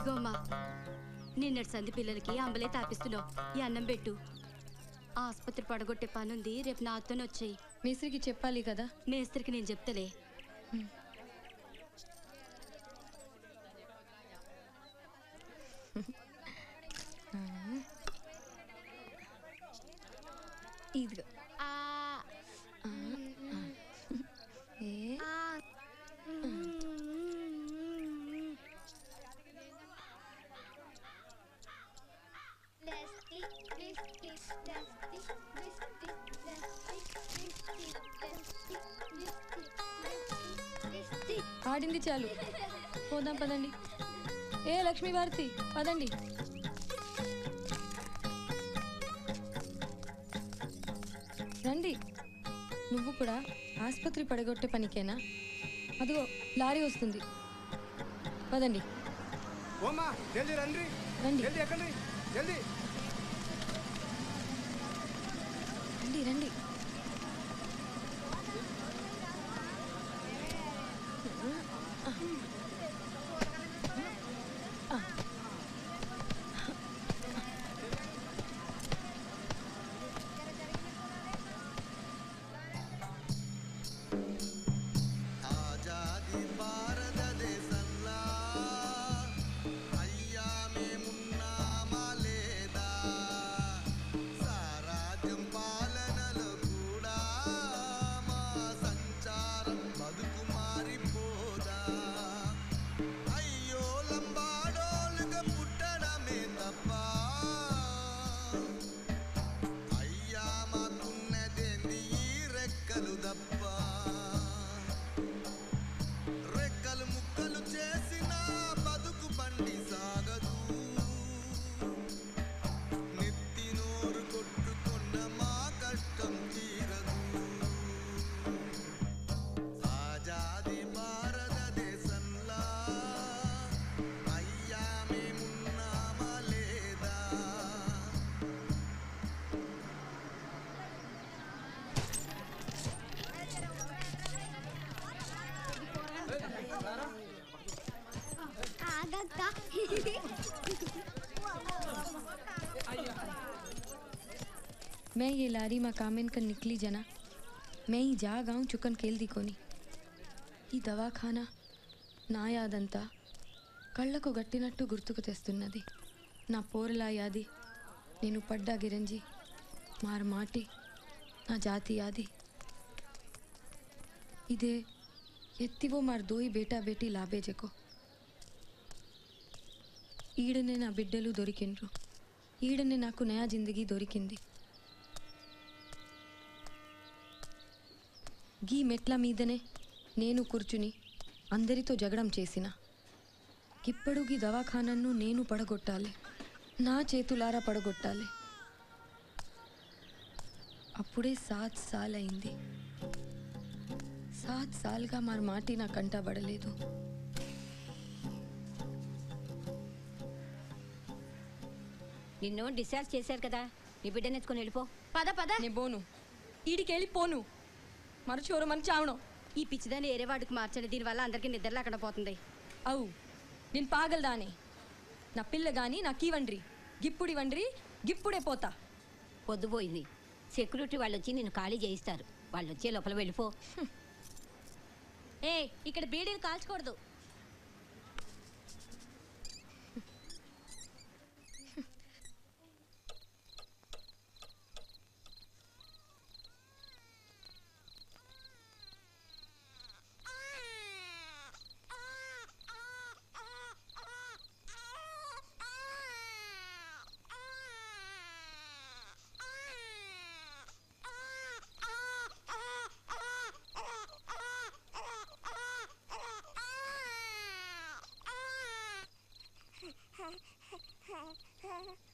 ఇదిగో అమ్మా నిన్నటి సంధి పిల్లలకి అంబలే తాపిస్తున్నావు ఈ అన్నం పెట్టు ఆ ఆసుపత్రి పడగొట్టే పనుంది రేపు నాతోనే వచ్చేయి మేస్త్రికి చెప్పాలి కదా మేస్త్రికి నేను చెప్తలే ఇదిగో ఏ ఆడింది చాలు పోదాం పదండి ఏ లక్ష్మీ భారతి పదండి రండి నువ్వు కూడా ఆసుపత్రి పడగొట్టే పనికేనా అదిగో లారీ వస్తుంది పదండి ఓమ్మా జల్దీ రండి రండి జల్దీ ఎక్కండి జల్దీ రండి రండి ఆజాది భారతదేశంలా అయ్యా మేమున్నామా లేదా సారాజ్యం పాలనలో కూడా మా సంచారం బతుకు మారిపోదా అయ్యో లంబాడోలుగా పుట్టడమే తప్ప అయ్యా మాకున్నదేంది ఈ రెక్కలు తప్ప రెక్కలు ముక్కలు చేసిన బతుకు బండి సాగదు నెత్తి నోరు కొట్టుకున్న మా కష్టం తీరదు ఆజాది భారతదేశంలా అయ్యా మేమున్నామా లేదా मैं ये लारी माँ कामेन कर निकली जना मैं ही जा गाँव चुकन కేల్ది కొని ఈ దవాఖానా నా యాదంతా కళ్ళకు గట్టినట్టు గుర్తుకు తెస్తున్నది నా పోరలా యాది నేను పడ్డా గిరంజి మార్ మాటి నా జాతి యాది ఇదే ఎత్తివో మార్ దోయి బేటా బేటీ లాభేజెకో ఈడనే నా బిడ్డలు దొరికిండ్రు ఈడనే నాకు నయా జిందగీ దొరికింది గీ మెట్ల మీదనే నేను కూర్చుని అందరితో జగడం చేసిన ఇప్పుడు గీ దవాఖానను నేను పడగొట్టాలి నా చేతులారా పడగొట్టాలి అప్పుడే సాత్ సాల్ అయింది సాత్ సాల్గా మరి మాటి నా కంట పడలేదు నిన్ను డిశ్చార్జ్ చేశారు కదా నీ బిడ్డను ఎత్తుకొని వెళ్ళిపో పద పద నే బోను ఈడికెళ్ళి పోను మరచోరు మన చావణం ఈ పిచ్చిదాన్ని ఏరే వాడికి మార్చండి దీనివల్ల అందరికీ నిద్ర లేకుండా పోతుంది అవు నేను పాగలదానే నా పిల్ల గాని నాకీవండ్రి గిప్పుడివండ్రి గిప్పుడే పోతా పొద్దుపోయింది సెక్యూరిటీ వాళ్ళు వచ్చి నిన్ను ఖాళీ చేయిస్తారు వాళ్ళు వచ్చే లోపల వెళ్ళిపో ఏ ఇక్కడ బీడీలు కాల్చకూడదు Ha ha ha ha.